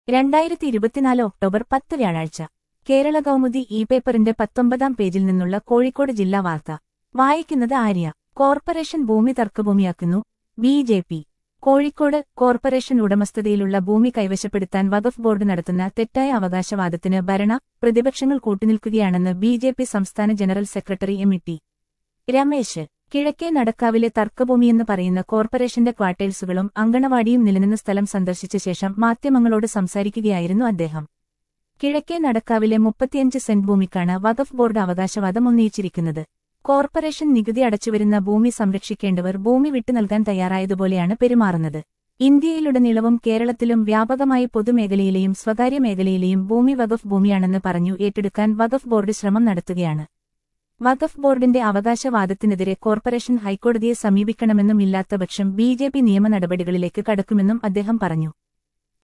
രണ്ടായിരത്തി ഇരുപത്തിനാല് ഒക്ടോബർ പത്ത് വ്യാഴാഴ്ച കേരള കൗമുദി ഇ പേപ്പറിന്റെ പത്തൊമ്പതാം പേജിൽ നിന്നുള്ള കോഴിക്കോട് ജില്ലാ വാർത്ത വായിക്കുന്നത് ആര്യ കോർപ്പറേഷൻ ഭൂമി തർക്കഭൂമിയാക്കുന്നു B J P Kozhikode corporation ഉടമസ്ഥതയിലുള്ള ഭൂമി കൈവശപ്പെടുത്താൻ വഖഫ് ബോർഡ് നടത്തുന്ന തെറ്റായ അവകാശവാദത്തിന് ഭരണ പ്രതിപക്ഷങ്ങൾ കൂട്ടുനിൽക്കുകയാണെന്ന് ബി ജെ പി സംസ്ഥാന general secretary M E T Ramesh കിഴക്കേ നടക്കാവിലെ തർക്കഭൂമിയെന്ന് പറയുന്ന കോർപ്പറേഷന്റെ ക്വാർട്ടേഴ്സുകളും അങ്കണവാടിയും നിലനിന്ന സ്ഥലം സന്ദർശിച്ച ശേഷം മാധ്യമങ്ങളോട് സംസാരിക്കുകയായിരുന്നു അദ്ദേഹം കിഴക്കേ നടക്കാവിലെ മുപ്പത്തിയഞ്ച് സെന്റ് ഭൂമിക്കാണ് വഖഫ് ബോർഡ് അവകാശവാദം ഉന്നയിച്ചിരിക്കുന്നത് കോർപ്പറേഷൻ നികുതി അടച്ചുവരുന്ന ഭൂമി സംരക്ഷിക്കേണ്ടവർ ഭൂമി വിട്ടു നൽകാൻ തയ്യാറായതുപോലെയാണ് പെരുമാറുന്നത് ഇന്ത്യയിലുടനീളവും കേരളത്തിലും വ്യാപകമായി പൊതുമേഖലയിലെയും സ്വകാര്യ മേഖലയിലെയും ഭൂമി വഖഫ് ഭൂമിയാണെന്ന് പറഞ്ഞു ഏറ്റെടുക്കാൻ വഖഫ് ബോർഡ് ശ്രമം നടത്തുകയാണ് വഖഫ് ബോർഡിന്റെ അവകാശവാദത്തിനെതിരെ കോർപ്പറേഷൻ ഹൈക്കോടതിയെ സമീപിക്കണമെന്നും ഇല്ലാത്തപക്ഷം ബി ജെ പി നിയമ നടപടികളിലേക്ക് കടക്കുമെന്നും അദ്ദേഹം പറഞ്ഞു